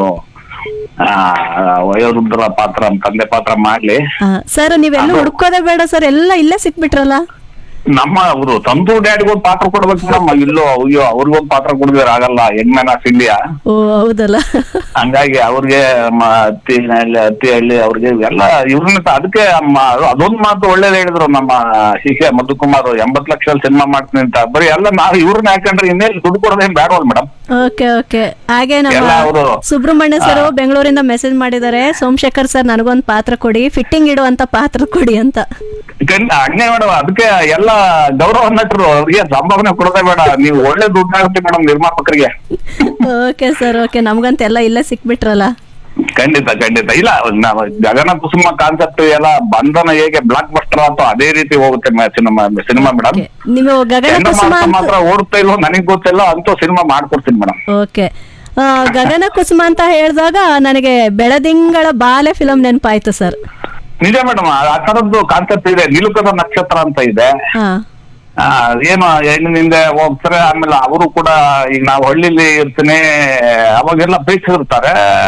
ವಯೋವೃದ್ಧರ ಪಾತ್ರ ನಮ್ ತಂದೆ ಪಾತ್ರ ಮಾಡ್ಲಿ ಸರ್ ನೀವೆಲ್ಲ ಹುಡ್ಕೋದೇ ಬೇಡ ಸರ್ ಎಲ್ಲ ಇಲ್ಲೇ ಸಿಕ್ಬಿಟ್ರಲ್ಲ ನಮ್ಮ ಅವರು ತಂದು ಡ್ಯಾಡಿಗೊಂದು ಪಾತ್ರ ಕೊಡ್ಬೇಕು ಮೇಡಮ್ ಇಲ್ಲೋ ಅಯ್ಯೋ ಅವ್ರಿಗೊಂದು ಪಾತ್ರ ಕೊಡಿದ್ರೆ ಆಗಲ್ಲ ಹೆಣ್ಮನ ಸಿಂಡಿಯ ಓ ಹೌದಲ್ಲ ಹಂಗಾಗಿ ಅವ್ರಿಗೆ ಮ- ಅತ್ತಿ ಹಳ್ಳಿ ಅತ್ತಿ ಹಳ್ಳಿ ಅವ್ರಿಗೆ ಎಲ್ಲ ಇವ್ರನ್ನ ತ- ಅದಕ್ಕೆ ಮ- ಅದೊಂದ್ ಮಾತು ಒಳ್ಳೇದ್ ಹೇಳಿದ್ರು ನಮ್ಮ ಶಿಷ್ಯ ಮಧುಕುಮಾರ್ ಎಂಬತ್ ಲಕ್ಷ ಸಿನಿಮಾ ಮಾಡ್ತೀನಿ ಅಂತ ಬರೀ ಎಲ್ಲ ನಾವು ಇವ್ರನ್ನ ಹಾಕೊಂಡ್ರೆ ಇನ್ನೇನು ದುಡ್ಡು ಕೊಡೋದೇನ್ ಬೇಡವಲ್ ಮೇಡಮ್ ಓಕೆ ಓಕೆ ಹಾಗೆ ನಮ್ಮ ಎಲ್ಲ ಅವ್ರು- ಸುಬ್ರಹ್ಮಣ್ಯ ಸರ್ ಬೆಂಗಳೂರಿಂದ ಮೆಸೇಜ್ ಮಾಡಿದ್ದಾರೆ ಸೋಮಶೇಖರ್ ಸರ್ ನನಗೊಂದು ಪಾತ್ರ ಕೊಡಿ ಫಿಟ್ಟಿಂಗ್ ಇಡುವಂತ ಪಾತ್ರ ಕೊಡಿ ಅಂತ ಹಂಗೆ ಮೇಡಮ್ ಅದಕ್ಕೆ ಎಲ್ಲ ಗೌರವ ನಟರು ಅವ್ರಿಗೆ ಸಂಭಾವನೆ ಕೊಡೋದೇ ಬೇಡ ನೀವು ಒಳ್ಳೆ ದುಡ್ಡು ಆಗುತ್ತೆ ಮೇಡಮ್ ನಿರ್ಮಾಪಕರಿಗೆ ಓಕೆ ಸರ್ ಓಕೆ ನಮ್ಗಂತ ಎಲ್ಲ ಇಲ್ಲೇ ಸಿಕ್ಬಿಟ್ರಲ್ಲ ಖಂಡಿತ ಖಂಡಿತ ಇಲ್ಲ ನಾವು ಗಗನ ಕುಸುಮ ಕಾನ್ಸೆಪ್ಟ್ ಎಲ್ಲ ಬಂಧನ ಹೇಗೆ ಬ್ಲಾಕ್ ಬಸ್ಟರ್ ಆಯ್ತು ಅದೇ ರೀತಿ ಹೋಗುತ್ತೆ ಸಿನಿಮಾ ಸಿನಿಮಾ ಮೇಡಮ್ Okay. ನೀವು ಗಗನ ಕುಸುಮ ಚಂಡಮಾರುತ ಅಂತ ಮಾತ್ರ ಓಡ್ತಾ ಇಲ್ವೋ ನನಗ್ ಗೊತ್ತಿಲ್ಲ ಅಂತೂ ಸಿನಿಮಾ ಮಾಡ್ಕೊಡ್ತೀನಿ ಮೇಡಮ್ ಓಕೆ ಆ, ಗಗನ ಕುಸುಮ ಅಂತ ಹೇಳಿದಾಗ ನನಗೆ ಬೆಳದಿಂಗಳ ಬಾಲೆ ಫಿಲಂ ನೆನಪಾಯ್ತು ಸರ್ ನಿಜ ಮೇಡಮ್ ಆ ತರದ್ದು ಕಾನ್ಸೆಪ್ಟ್ ಇದೆ ನಿಲುಕದ ನಕ್ಷತ್ರ ಅಂತ ಇದೆ ಹಾ ಆ, ಏನು ಹೆಣ್ಣಿನಿಂದ ಹೋಗ್ತಾರೆ ಆಮೇಲೆ ಅವರು ಕೂಡ ಈಗ ನಾವು ಹಳ್ಳಿಲಿ ಇರ್ತೀನಿ ಅವಾಗೆಲ್ಲ ಪ್ರೀತಿಸಿರ್ತಾರೆ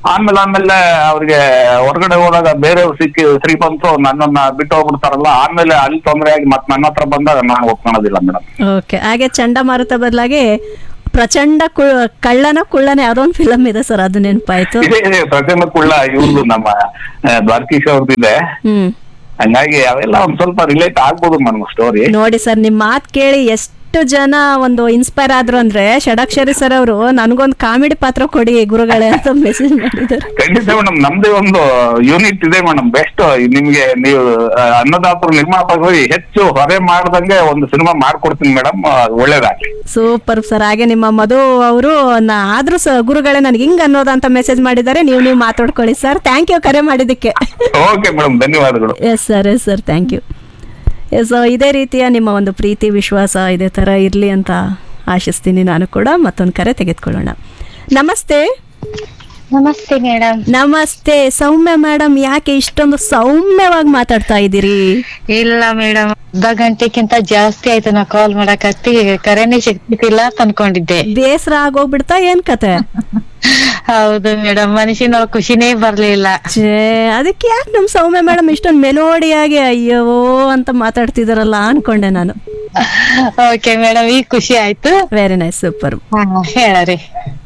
ಆಮೇಲೆ ಆಮೇಲೆ ಅವ್ರಿಗೆ ಹೊರಗಡೆ ಹೋದಾಗ ಬೇರೆಯವ್ರು ಸಿಕ್ಕಿ ಶ್ರೀಪಂತರು ನನ್ನನ್ನ ಬಿಟ್ಟು ಹೋಗ್ಬಿಡ್ತಾರಲ್ಲ ಆಮೇಲೆ ಅಲ್ಲಿ ತೊಂದರೆ ಆಗಿ ಮತ್ತೆ ನನ್ನ ಹತ್ರ ಬಂದಾಗ ನಾನು ಒಪ್ಕೊಳೋದಿಲ್ಲ ಮೇಡಮ್ ಓಕೆ ಹಾಗೆ ಚಂಡಮಾರುತ ಬದಲಾಗಿ ಪ್ರಚಂಡ ಕು ಕಳ್ಳನ ಕುಳ್ಳನ ಯಾವ್ದೋ ಒಂದು ಫಿಲಮ್ ಇದೆ ಸರ್ ಅದು ನೆನಪಾಯ್ತು ಇದೆ ಇದೆ ಪ್ರತಿಮೆ ಕುಳ್ಳ ಇವ್ರದ್ದು ನಮ್ಮ ಆ, ದ್ವಾರಕೀಶ್ ಅವ್ರದ್ದು ಇದೆ ಹ್ಮ್ ಹಂಗಾಗಿ ಅವೆಲ್ಲ ಒಂದ್ ಸ್ವಲ್ಪ ರಿಲೇಟ್ ಆಗ್ಬೋದು ಮೇಡಮ್ ಸ್ಟೋರಿ ನೋಡಿ ಸರ್ ನಿಮ್ ಮಾತ್ ಕೇಳಿ ಎಷ್ಟು ಜನ ಒಂದು ಇನ್ಸ್ಪೈರ್ ಆದ್ರು ಅಂದ್ರೆ ಷಡಕ್ಷರಿ ಸರ್ ಅವರು ನನಗೊಂದು ಕಾಮಿಡಿ ಪಾತ್ರ ಕೊಡಿ ಗುರುಗಳೇ ಅಂತ ಮೆಸೇಜ್ ಮಾಡಿದ್ದಾರೆ ಖಂಡಿತ ಮೇಡಮ್ ನಮ್ದೇ ಒಂದು ಯೂನಿಟ್ ಇದೆ ಮೇಡಮ್ ಬೆಸ್ಟ್ ನಿಮ್ಗೆ ನೀವು ಆ, ಅನ್ನದಾತರು ನಿರ್ಮಾಪಕರು ಹೆಚ್ಚು ಹೊರೆ ಮಾಡ್ದಂಗೆ ಒಂದು ಸಿನಿಮಾ ಮಾಡ್ಕೊಡ್ತೀನಿ ಮೇಡಮ್ ಒಳ್ಳೇದಾಗ್ಲಿ ಸೂಪರ್ ಸರ್ ಹಾಗೆ ನಿಮ್ಮ ಮಧು ಅವರು ಆದ್ರೂ ಸ ಗುರುಗಳೇ ನನಗೆ ಹಿಂಗ್ ಅನ್ನೋದು ಅಂತ ಮೆಸೇಜ್ ಮಾಡಿದ್ದಾರೆ ನೀವು ನೀವು ಮಾತಾಡ್ಕೊಳ್ಳಿ ಸರ್ ಥ್ಯಾಂಕ್ ಯು ಕರೆ ಮಾಡಿದ್ದಕ್ಕೆ ಓಕೆ ಮೇಡಮ್ ಧನ್ಯವಾದಗಳು yes sir yes sir thank you yes ಇದೇ ರೀತಿಯ ನಿಮ್ಮ ಒಂದು ಪ್ರೀತಿ ವಿಶ್ವಾಸ ಇದೇ ಥರ ಇರಲಿ ಅಂತ ಆಶಿಸ್ತೀನಿ ನಾನು ಕೂಡ ಮತ್ತೊಂದು ಕರೆ ತೆಗೆದುಕೊಳ್ಳೋಣ ನಮಸ್ತೆ ನಮಸ್ತೆ ಮೇಡಮ್ ನಮಸ್ತೆ ಸೌಮ್ಯ ಮೇಡಮ್ ಯಾಕೆ ಇಷ್ಟೊಂದು ಸೌಮ್ಯವಾಗಿ ಮಾತಾಡ್ತಾ ಇದ್ದೀರಿ ಇಲ್ಲ ಮೇಡಮ್ ಅರ್ಧ ಗಂಟೆಕ್ಕಿಂತ ಜಾಸ್ತಿ ಆಯ್ತು ನಾ ಕಾಲ್ ಮಾಡಕತ್ತಿ ಕರೆನೇ ಸಿಗ್ತಿಲ್ಲ ಅಂತ ಅನ್ಕೊಂಡಿದ್ದೆ ಬೇಸರ ಆಗೋಗ್ಬಿಡ್ತಾ ಏನ್ ಕತೆ ಹೌದು ಮೇಡಮ್ ಮನುಷ್ಯನ ಖುಷಿನೇ ಬರ್ಲಿಲ್ಲ ಛೇ ಅದಕ್ಕೆ ಯಾಕೆ ನಮ್ಮ ಸೌಮ್ಯ ಮೇಡಮ್ ಇಷ್ಟೊಂದು ಮೆಲೋಡಿಯಾಗಿ ಅಯ್ಯೋ ಅಂತ ಮಾತಾಡ್ತಿದಾರಲ್ಲ ಅನ್ಕೊಂಡೆ ನಾನು ಓಕೆ ಮೇಡಮ್ ಈಗ ಖುಷಿ ಆಯ್ತು ವೆರಿ ನೈಸ್ ಸೂಪರ್ ಹಾ ಹೇಳರಿ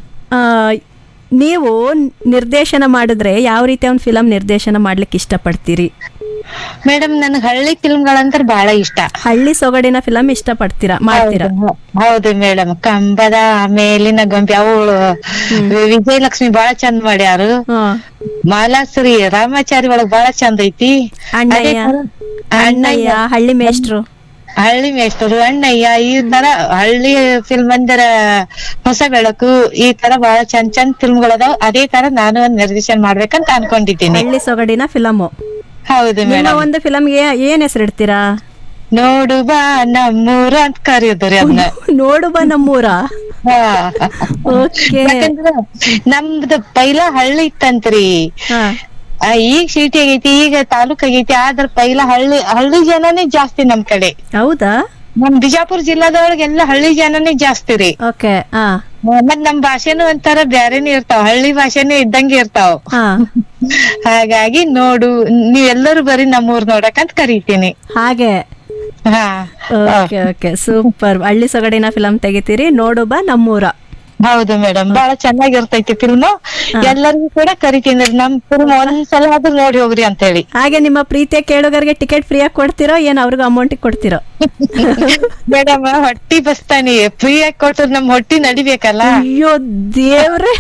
ನೀವು ನಿರ್ದೇಶನ ಮಾಡಿದ್ರೆ ಯಾವ ರೀತಿಯ ಒಂದು ಫಿಲಂ ನಿರ್ದೇಶನ ಮಾಡ್ಲಿಕ್ಕೆ ಇಷ್ಟಪಡ್ತೀರಿ ಮೇಡಮ್ ನನ್ಗೆ ಹಳ್ಳಿ ಫಿಲ್ಮ್ಗಳಂದ್ರೆ ಬಹಳ ಇಷ್ಟ ಹಳ್ಳಿ ಸೊಗಡಿನ ಫಿಲಂ ಇಷ್ಟಪಡ್ತೀರಾ ಮಾಡ್ತೀರಾ ಹೌದು, ಹೌದು ಮೇಡಮ್ ಕಂಬದ ಮೇಲಿನ ಗೊಂಬೆ ಅವಳು ವಿಜಯಲಕ್ಷ್ಮಿ ಬಹಳ ಚಂದ ಮಾಡ್ಯಾರು ಹಾ. ಮಾಲಾಶ್ರೀ ರಾಮಾಚಾರಿ ಒಳಗ್ ಬಹಳ ಚಂದ ಐತಿ ಅಣ್ಣಯ್ಯ ಅದೇ ತರ- ಅಣ್ಣಯ್ಯ ಹಳ್ಳಿ ಮೇಷ್ಟ್ರು ಹಳ್ಳಿ ಮೇಷ್ಟರು ಅಣ್ಣಯ್ಯ ಈ ತರ ಹಳ್ಳಿ ಫಿಲ್ಮ್ ಅಂದರ ಹೊಸ ಬೆಳಕು ಈ ತರ ಬಹಳ ಚಂದ ಚಂದ ಫಿಲ್ಮ್ಗಳದಾವ್ ಅದೇ ತರ ನಾನು ಒಂದ್ ನಿರ್ದೇಶನ ಮಾಡ್ಬೇಕಂತ ಅನ್ಕೊಂಡಿದ್ದೀನಿ ಹಳ್ಳಿ ಸೊಗಡಿನ ಫಿಲಮು ಹೌದು ನಿಮ್ಮ ಮೇಡಮ್ ಒಂದು ಫಿಲಂಗೆ ಏನ್ ಹೆಸರಿಡ್ತೀರಾ ನೋಡು ಬಾ ನಮ್ಮೂರು ಅಂತ ಕರೆಯೋದ್ರಿ ಅದನ್ನ ನೋಡು ಬಾ ನಮ್ಮೂರ ಹಾ. ಓಕೆ ಯಾಕಂದ್ರ ನಮ್ದು ಪೈಲ ಹಳ್ಳಿ ಇತ್ತಂತ್ರಿ ಹಾ ಆ, ಈಗ ಸಿಟಿ ಆಗೈತಿ ಈಗ ತಾಲೂಕ್ ಆಗೈತಿ ಆದ್ರ ಪೈಲ ಹಳ್ಳಿ ಹಳ್ಳಿ ಜನನೇ ಜಾಸ್ತಿ ನಮ್ ಕಡೆ ಹೌದಾ ನಮ್ ಬಿಜಾಪುರ ಜಿಲ್ಲಾದೊಳಗೆಲ್ಲ ಹಳ್ಳಿ ಜನನೇ ಜಾಸ್ತಿ ರೀ ಓಕೆ ಹಾ ಮತ್ ನಮ್ ಭಾಷೆನೂ ಒಂಥರ ಬ್ಯಾರೆನೇ ಇರ್ತಾವ ಹಳ್ಳಿ ಭಾಷೆನೇ ಇದ್ದಂಗೆ ಇರ್ತಾವ ಹಾ ಹಾಗಾಗಿ ನೋಡು ನೀವೆಲ್ಲರೂ ಬರೀ ನಮ್ಮೂರ್ ನೋಡಕಂತ ಕರಿತೀನಿ ಹಾಗೆ ಹಾ ಓಕೆ ಓಕೆ ಸೂಪರ್ ಹಳ್ಳಿ ಸೊಗಡಿನ ಫಿಲಂ ತೆಗಿತೀರಿ ನೋಡು ಬಾ ನಮ್ಮೂರ ಹೌದು ಮೇಡಮ್ ಬಹಳ ಚೆನ್ನಾಗಿರ್ತೈತಿ ಫಿಲ್ಮ್ ಎಲ್ಲರಿಗೂ ಕೂಡ ಕರಿತೀನಿ ನಮ್ ಫಿಲ್ಮ್ ಒಂದ್ಸಲ ಆದ್ರೂ ನೋಡಿ ಹೋಗ್ರಿ ಅಂತ ಹೇಳಿ ಹಾಗೆ ನಿಮ್ಮ ಪ್ರೀತಿಯ ಕೇಳುಗರಿಗೆ ಟಿಕೆಟ್ ಫ್ರೀಯಾಗಿ ಕೊಡ್ತೀರೋ ಏನ್ ಅವ್ರಿಗೆ ಅಮೌಂಟ್ ಕೊಡ್ತೀರೋ ಮೇಡಮ್ ಹೊಟ್ಟಿ ಬಸ್ತಾನಿ ಫ್ರೀ ಆಗಿ ಕೊಟ್ರು ನಮ್ ಹೊಟ್ಟಿ ನಡಿಬೇಕಲ್ಲ ಅಯ್ಯೋ ದೇವ್ರೆ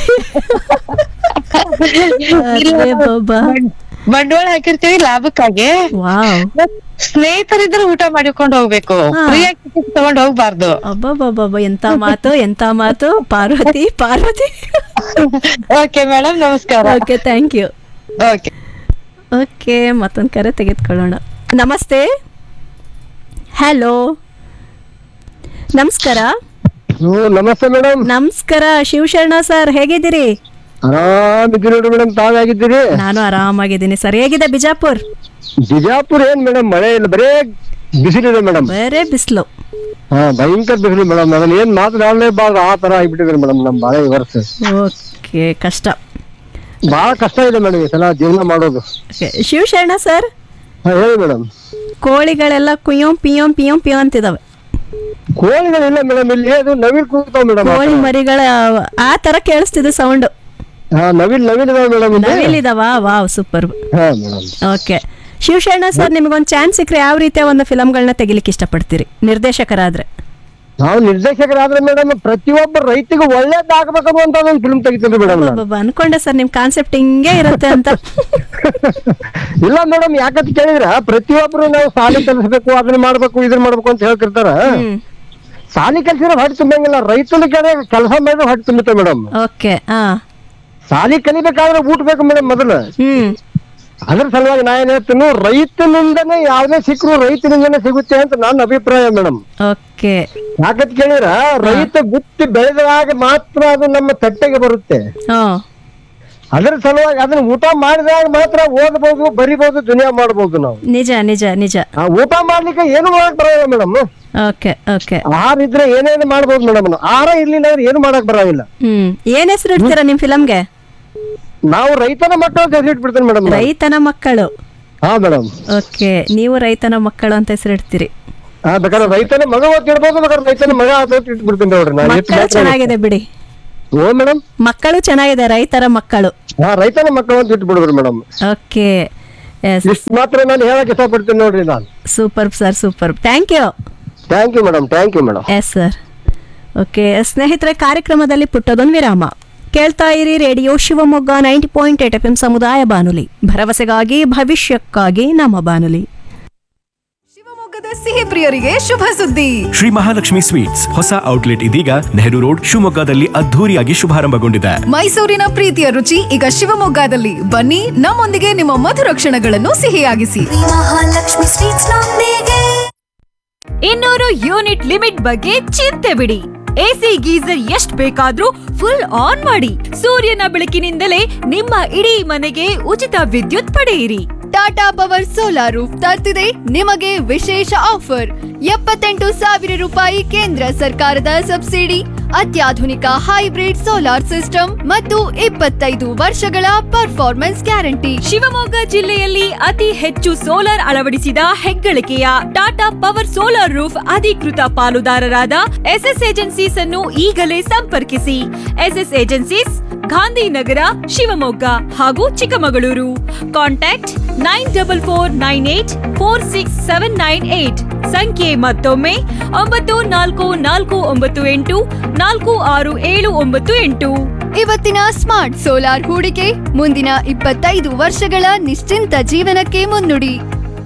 ಅರೆ ಬಾಬಾ ಬಂಡವಾಳ ಹಾಕಿರ್ತೀವಿ ಲಾಭಕ್ಕಾಗಿ ವಾವ್ ಮತ್ತ್ ಸ್ನೇಹಿತರಿದ್ರೆ ಊಟ ಮಾಡಿಕೊಂಡು ಹೋಗ್ಬೇಕು ಹಾ. ಫ್ರೀ ಆಗಿ ticket ತಗೊಂಡ್ ಹೋಗ್ಬಾರ್ದು ಅಬ್ಬಬ್ಬಬ್ಬ ಎಂತ ಮಾತು ಎಂತ ಮಾತು ಪಾರ್ವತಿ ಪಾರ್ವತಿ ಓಕೆ ಮೇಡಮ್ ನಮಸ್ಕಾರ okay thank you okay okay ಮತ್ತೊಂದು ಕರೆ ತೆಗೆದುಕೊಳ್ಳೋಣ ನಮಸ್ತೆ ಹಲೋ ನಮಸ್ಕಾರ ನಮಸ್ತೆ ಮೇಡಮ್ ನಮಸ್ಕಾರ ಶಿವಶರಣ ಸರ್ ಹೇಗಿದ್ದೀರಿ ಆರಾಮಿದ್ದೀರಿ ನೋಡ್ರಿ ಮೇಡಮ್ ತಾವಾಗಿದ್ದೀರಿ ನಾನು ಆರಾಮಾಗಿದ್ದೀನಿ ಸರ್ ಹೇಗಿದೆ ಬಿಜಾಪುರ್ ಬಿಜಾಪುರ ಏನ್ ಮೇಡಮ್ ಮಳೆ ಇಲ್ಲ ಬರೇ ಬಿಸಿಲಿದೆ ಮೇಡಮ್ ಬರೇ ಬಿಸಿಲು ಹಾ ಭಯಂಕರ ಬಿಸಿಲು ಮೇಡಮ್ ಅದನ್ನ ಏನ್ ಮಾತನಾಡಲೇಬಾರ್ದು ಆ ತರ ಆಗ್ಬಿಟ್ಟಿದ್ರೆ ಮೇಡಮ್ ನಮ್ ಬಾಳೆ ಈ ವರ್ಷ ಓಕೆ ಕಷ್ಟ ಬಹಳ ಕಷ್ಟ ಇದೆ ಮೇಡಮ್ ಈ ಸಲ ಜೀವನ ಮಾಡೋದು Okay, ಶಿವಶರಣ ಸರ್ ಹಾ ಹೇಳಿ ಮೇಡಮ್ ಕೋಳಿಗಳೆಲ್ಲ ಕುಯ್ಯೋಂ ಪಿಯೋಂ ಪಿಯೋಂ ಪಿಯೋ ಅಂತಿದಾವೆ ಕೋಳಿಗಳಿಲ್ಲ ಮೇಡಮ್ ಇಲ್ಲಿ ಅದು ನವಿಲ್ ಕೂಗ್ತಾವ ಮೇಡಮ್ ಕೋಳಿ ಮರಿಗಳ ಆ ತರ ಕೇಳಿಸ್ತಿದೆ ಸೌಂಡ್ ಹಾ ನವಿಲ್ ನವಿಲ್ ಇದಾವ ಮೇಡಮ್ ನವಿಲಿದಾವ ವಾವ್ ಸೂಪರ್ ಹಾ ಮೇಡಮ್ ಓಕೆ ಶಿವಶರಣ ಸರ್ ನಿಮಗೊಂದು ಚಾನ್ಸ್ ಸಿಕ್ಕರೆ ಯಾವ ರೀತಿಯ ಒಂದು ಫಿಲಮ್ಗಳನ್ನ ತೆಗಿಲಿಕ್ಕೆ ಇಷ್ಟಪಡ್ತೀರಿ ನಿರ್ದೇಶಕರಾದ್ರೆ ನಾವು ನಿರ್ದೇಶಕರಾದ್ರೆ ಮೇಡಮ್ ಪ್ರತಿಯೊಬ್ಬ ರೈತಿಗೂ ಒಳ್ಳೇದಾಗಬೇಕು ಅಂತ ಒಂದು ಫಿಲ್ಮ್ ತೆಗಿತೀನಿ ಮೇಡಮ್ ನಾನು ಅಬ್ಬಬ್ಬ, ಅನ್ಕೊಂಡೆ ಸರ್ ನಿಮ್ ಕಾನ್ಸೆಪ್ಟ್ ಹಿಂಗೆ ಇರುತ್ತೆ ಅಂತ ಇಲ್ಲ ಮೇಡಮ್ ಯಾಕಂತ ಕೇಳಿದ್ರ ಪ್ರತಿಯೊಬ್ರು ನಾವು ಸಾಲಿ ಕಲಿಸ್ಬೇಕು ಅದನ್ನ ಮಾಡ್ಬೇಕು ಇದನ್ನ ಮಾಡ್ಬೇಕು ಅಂತ ಹೇಳ್ತಿರ್ತಾರ ಹ್ಮ್ ಸಾಲಿ ಕಲ್ಸಿದ್ರೆ ಹೊಟ್ಟೆ ತುಂಬಂಗಿಲ್ಲ ರೈತನ ಕಡೆ ಕೆಲಸ ಮಾಡಿದ್ರೆ ಹೊಟ್ಟೆ ತುಂಬುತ್ತೆ ಮೇಡಮ್ ಓಕೆ ಹಾ ಸಾಲಿ ಕಲಿಬೇಕಾದ್ರೆ ಊಟ ಬೇಕು ಮೇಡಮ್ ಮೊದಲು ಹ್ಮ್ ಅದ್ರ ಸಲುವಾಗಿ ನಾ ಏನ್ ಹೇಳ್ತೀನಿ ರೈತನಿಂದನೇ ಯಾವ್ದೇ ಸಿಕ್ಕರು ರೈತನಿಂದನೇ ಸಿಗುತ್ತೆ ಅಂತ ನನ್ನ ಅಭಿಪ್ರಾಯ ಮೇಡಮ್ ಓಕೆ ಯಾಕಂತ ಕೇಳಿದ್ರ ರೈತ ಬಿತ್ತಿ ಬೆಳೆದಾಗ ಮಾತ್ರ ಅದು ನಮ್ಮ ತಟ್ಟೆಗೆ ಬರುತ್ತೆ ಹ್ಮ್ ಅದ್ರ ಸಲುವಾಗಿ ಅದನ್ನ ಊಟ ಮಾಡಿದಾಗ ಮಾತ್ರ ಓದಬಹುದು ಬರಿಬಹುದು ದುನಿಯಾ ಮಾಡಬಹುದು ನಾವು ನಿಜ ನಿಜ ನಿಜ ಆ ಊಟ ಮಾಡ್ಲಿಕ್ಕೆ ಏನು ಮಾಡಕ್ ಬರೋಲ್ಲ ಮೇಡಮ್ ಓಕೆ ಓಕೆ ಆಹಾರ ಇದ್ರೆ ಏನೇನು ಮಾಡ್ಬೋದು ಮೇಡಮ್ ಆಹಾರ ಇರ್ಲಿಲ್ಲ ಅಂದ್ರೆ ಏನು ಮಾಡಕ್ ಬರೋದಿಲ್ಲ ಹ್ಮ್ ಏನ್ ಹೆಸರು ಇಡ್ತೀರಾ ನಿಮ್ ಫಿಲಮ್ಗೆ ನಾವು ರೈತನ ಮಕ್ಕಳು ಅಂತ ಹೆಸರಿಟ್ಬಿಡ್ತೇನೆ ಮೇಡಮ್ ರೈತನ ಮಕ್ಕಳು ಹಾ ಮೇಡಮ್ ಓಕೆ ನೀವು ರೈತನ ಮಕ್ಕಳು ಅಂತ ಹೆಸರಿಡ್ತೀರಿ ಹಾ ಬೇಕಾದ್ರೆ ರೈತನ ಮಗ ಅಂತ ಇಡ್ಬೋದು ಬೇಕಾದ್ರೆ ರೈತನ ಮಗ ಅಂತ ಇಟ್ಬಿಡ್ತೀನಿ ನೋಡ್ರಿ ನಾನು ಎಷ್ಟು ಮಕ್ಕಳು ಚೆನ್ನಾಗಿದೆ ಬಿಡಿ ಓ ಮೇಡಮ್ ಮಕ್ಕಳು ಚೆನ್ನಾಗಿದೆ ರೈತರ ಮಕ್ಕಳು ಹಾ ರೈತನ ಮಕ್ಕಳು ಅಂತ ಇಟ್ಬಿಡ್ರಿ ಮೇಡಮ್ ಓಕೆ ಎಸ್ ಇಷ್ಟು ಮಾತ್ರ ನಾನು ಹೇಳಕ್ ಇಷ್ಟಪಡ್ತೀನಿ ನೋಡ್ರಿ ನಾನು super sir super thank you thank you madam thank you madam yes sir okay ಸ್ನೇಹಿತರೆ ಕಾರ್ಯಕ್ರಮದಲ್ಲಿ ಪುಟ್ಟದೊಂದು ವಿರಾಮ ಕೇಳ್ತಾ ಇರಿ radio Shivamogga ninety point eight F M ಸಮುದಾಯ ಬಾನುಲಿ ಭರವಸೆಗಾಗಿ ಭವಿಷ್ಯಕ್ಕಾಗಿ ನಮ್ಮ ಬಾನುಲಿ ಶಿವಮೊಗ್ಗದ ಸಿಹಿ ಪ್ರಿಯರಿಗೆ ಶುಭ ಸುದ್ದಿ ಶ್ರೀ ಮಹಾಲಕ್ಷ್ಮಿ ಸ್ವೀಟ್ಸ್ ಹೊಸ ಔಟ್ಲೆಟ್ ಇದೀಗ ನೆಹರು ರೋಡ್ ಶಿವಮೊಗ್ಗದಲ್ಲಿ ಅದ್ಧೂರಿಯಾಗಿ ಶುಭಾರಂಭಗೊಂಡಿದೆ ಮೈಸೂರಿನ ಪ್ರೀತಿಯ ರುಚಿ ಈಗ ಶಿವಮೊಗ್ಗದಲ್ಲಿ ಬನ್ನಿ ನಮ್ಮೊಂದಿಗೆ ನಿಮ್ಮ ಮಧುರ ಕ್ಷಣಗಳನ್ನು ಸಿಹಿಯಾಗಿಸಿ ಮಹಾಲಕ್ಷ್ಮಿ ಸ್ವೀಟ್ಸ್ ನೊಂದಿಗೆ ಇನ್ನೂರು ಯೂನಿಟ್ ಲಿಮಿಟ್ ಬಗ್ಗೆ ಚಿಂತೆ ಬಿಡಿ ಎಸಿ ಗೀಸರ್ ಎಷ್ಟ್ ಬೇಕಾದ್ರೂ ಫುಲ್ ಆನ್ ಮಾಡಿ ಸೂರ್ಯನ ಬೆಳಕಿನಿಂದಲೇ ನಿಮ್ಮ ಇಡೀ ಮನೆಗೆ ಉಚಿತ ವಿದ್ಯುತ್ ಪಡೆಯಿರಿ ಟಾಟಾ ಪವರ್ ಸೋಲಾರ್ ರೂಫ್ ತರ್ತಿದೆ ನಿಮಗೆ ವಿಶೇಷ ಆಫರ್ ಎಪ್ಪತ್ತೆಂಟು ಸಾವಿರ ರೂಪಾಯಿ ಕೇಂದ್ರ ಸರ್ಕಾರದ ಸಬ್ಸಿಡಿ ಅತ್ಯಾಧುನಿಕ ಹೈಬ್ರಿಡ್ ಸೋಲಾರ್ ಸಿಸ್ಟಮ್ ಮತ್ತು ಇಪ್ಪತ್ತೈದು ವರ್ಷಗಳ ಪರ್ಫಾರ್ಮೆನ್ಸ್ ಗ್ಯಾರಂಟಿ ಶಿವಮೊಗ್ಗ ಜಿಲ್ಲೆಯಲ್ಲಿ ಅತಿ ಹೆಚ್ಚು ಸೋಲಾರ್ ಅಳವಡಿಸಿದ ಹೆಗ್ಗಳಿಕೆಯ ಟಾಟಾ ಪವರ್ ಸೋಲಾರ್ ರೂಫ್ ಅಧಿಕೃತ ಪಾಲುದಾರರಾದ ಎಸ್ಎಸ್ ಏಜೆನ್ಸೀಸ್ ಅನ್ನು ಈಗಲೇ ಸಂಪರ್ಕಿಸಿ ಎಸ್ಎಸ್ ಏಜೆನ್ಸೀಸ್ ಗಾಂಧಿನಗರ ಶಿವಮೊಗ್ಗ ಹಾಗೂ Chikkamagaluru contact nine double four nine eight four six seven nine eight ಸಂಖ್ಯೆ ಮತ್ತೊಮ್ಮೆ ಒಂಬತ್ತು ನಾಲ್ಕು ನಾಲ್ಕು ಒಂಬತ್ತು ಎಂಟು ನಾಲ್ಕು ಆರು ಏಳು ಒಂಬತ್ತು ಎಂಟು ಇವತ್ತಿನ ಸ್ಮಾರ್ಟ್ ಸೋಲಾರ್ ಹೂಡಿಕೆ ಮುಂದಿನ ಇಪ್ಪತ್ತೈದು ವರ್ಷಗಳ ನಿಶ್ಚಿಂತ ಜೀವನಕ್ಕೆ ಮುನ್ನುಡಿ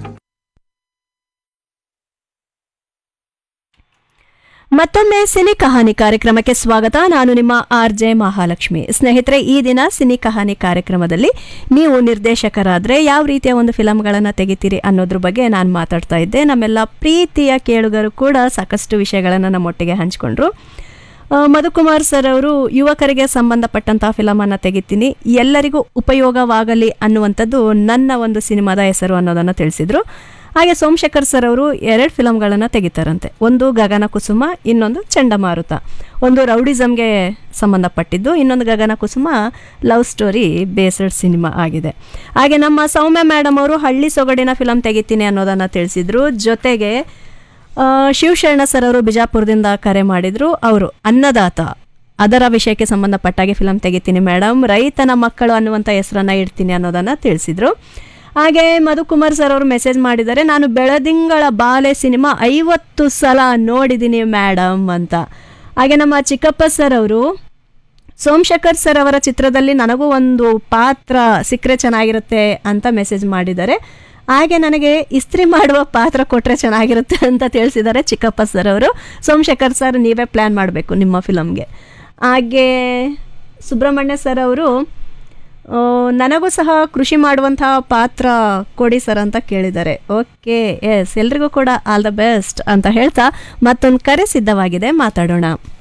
ಮತ್ತೊಮ್ಮೆ ಸಿನಿ ಕಹಾನಿ ಕಾರ್ಯಕ್ರಮಕ್ಕೆ ಸ್ವಾಗತ ನಾನು ನಿಮ್ಮ ಆರ್ ಜೆ ಮಹಾಲಕ್ಷ್ಮಿ ಸ್ನೇಹಿತರೆ ಈ ದಿನ ಸಿನಿ ಕಹಾನಿ ಕಾರ್ಯಕ್ರಮದಲ್ಲಿ ನೀವು ನಿರ್ದೇಶಕರಾದರೆ ಯಾವ ರೀತಿಯ ಒಂದು ಫಿಲಮ್ಗಳನ್ನು ತೆಗಿತೀರಿ ಅನ್ನೋದ್ರ ಬಗ್ಗೆ ನಾನು ಮಾತಾಡ್ತಾ ಇದ್ದೆ ನಮ್ಮೆಲ್ಲ ಪ್ರೀತಿಯ ಕೇಳುಗರು ಕೂಡ ಸಾಕಷ್ಟು ವಿಷಯಗಳನ್ನು ನಮ್ಮೊಟ್ಟಿಗೆ ಹಂಚಿಕೊಂಡ್ರು ಆ, ಮಧುಕುಮಾರ್ ಸರ್ ಅವರು ಯುವಕರಿಗೆ ಸಂಬಂಧಪಟ್ಟಂತಹ ಫಿಲಮನ್ನು ತೆಗಿತೀನಿ ಎಲ್ಲರಿಗೂ ಉಪಯೋಗವಾಗಲಿ ಅನ್ನುವಂಥದ್ದು ನನ್ನ ಒಂದು ಸಿನಿಮಾದ ಹೆಸರು ಅನ್ನೋದನ್ನು ತಿಳಿಸಿದರು ಹಾಗೆ ಸೋಮಶೇಖರ್ ಸರ್ ಅವರು ಎರಡು ಫಿಲಮ್ಗಳನ್ನು ತೆಗಿತಾರಂತೆ ಒಂದು ಗಗನ ಕುಸುಮ ಇನ್ನೊಂದು ಚಂಡಮಾರುತ ಒಂದು ರೌಡಿಸಮ್ಗೆ ಸಂಬಂಧಪಟ್ಟಿದ್ದು ಇನ್ನೊಂದು Gagana Kusuma love story based cinema ಆಗಿದೆ ಹಾಗೆ ನಮ್ಮ ಸೌಮ್ಯ ಮೇಡಮ್ ಅವರು ಹಳ್ಳಿ ಸೊಗಡಿನ ಫಿಲಮ್ ತೆಗಿತೀನಿ ಅನ್ನೋದನ್ನು ತಿಳಿಸಿದ್ರು ಜೊತೆಗೆ ಆ, ಶಿವಶರಣ ಸರ್ ಅವರು ಬಿಜಾಪುರದಿಂದ ಕರೆ ಮಾಡಿದ್ರು ಅವರು ಅನ್ನದಾತ ಅದರ ವಿಷಯಕ್ಕೆ ಸಂಬಂಧಪಟ್ಟಾಗೆ ಫಿಲಮ್ ತೆಗಿತೀನಿ ಮೇಡಮ್ ರೈತನ ಮಕ್ಕಳು ಅನ್ನುವಂಥ ಹೆಸರನ್ನ ಇಡ್ತೀನಿ ಅನ್ನೋದನ್ನು ತಿಳಿಸಿದ್ರು ಹಾಗೆ ಮಧುಕುಮಾರ್ ಸರ್ ಅವರು ಮೆಸೇಜ್ ಮಾಡಿದ್ದಾರೆ ನಾನು ಬೆಳದಿಂಗಳ ಬಾಲೆ ಸಿನಿಮಾ ಐವತ್ತು ಸಲ ನೋಡಿದ್ದೀನಿ ಮೇಡಮ್ ಅಂತ ಹಾಗೆ ನಮ್ಮ ಚಿಕ್ಕಪ್ಪ ಸರ್ ಅವರು ಸೋಮಶೇಖರ್ ಸರ್ ಅವರ ಚಿತ್ರದಲ್ಲಿ ನನಗೂ ಒಂದು ಪಾತ್ರ ಸಿಕ್ಕರೆ ಚೆನ್ನಾಗಿರುತ್ತೆ ಅಂತ ಮೆಸೇಜ್ ಮಾಡಿದ್ದಾರೆ ಹಾಗೆ ನನಗೆ ಇಸ್ತ್ರಿ ಮಾಡುವ ಪಾತ್ರ ಕೊಟ್ಟರೆ ಚೆನ್ನಾಗಿರುತ್ತೆ ಅಂತ ತಿಳಿಸಿದ್ದಾರೆ ಚಿಕ್ಕಪ್ಪ ಸರ್ ಅವರು ಸೋಮಶೇಖರ್ ಸರ್ ನೀವೇ ಪ್ಲ್ಯಾನ್ ಮಾಡಬೇಕು ನಿಮ್ಮ ಫಿಲಮ್ಗೆ ಹಾಗೆ ಸುಬ್ರಹ್ಮಣ್ಯ ಸರ್ ಅವರು ಆ, ನನಗೂ ಸಹ ಕೃಷಿ ಮಾಡುವಂತಹ ಪಾತ್ರ ಕೊಡಿ ಸರ್ ಅಂತ ಕೇಳಿದ್ದಾರೆ ಓಕೆ ಎಸ್ ಎಲ್ರಿಗೂ ಕೂಡ ಆಲ್ ದ ಬೆಸ್ಟ್ ಅಂತ ಹೇಳ್ತಾ ಮತ್ತೊಂದು ಕರೆ ಸಿದ್ಧವಾಗಿದೆ ಮಾತಾಡೋಣ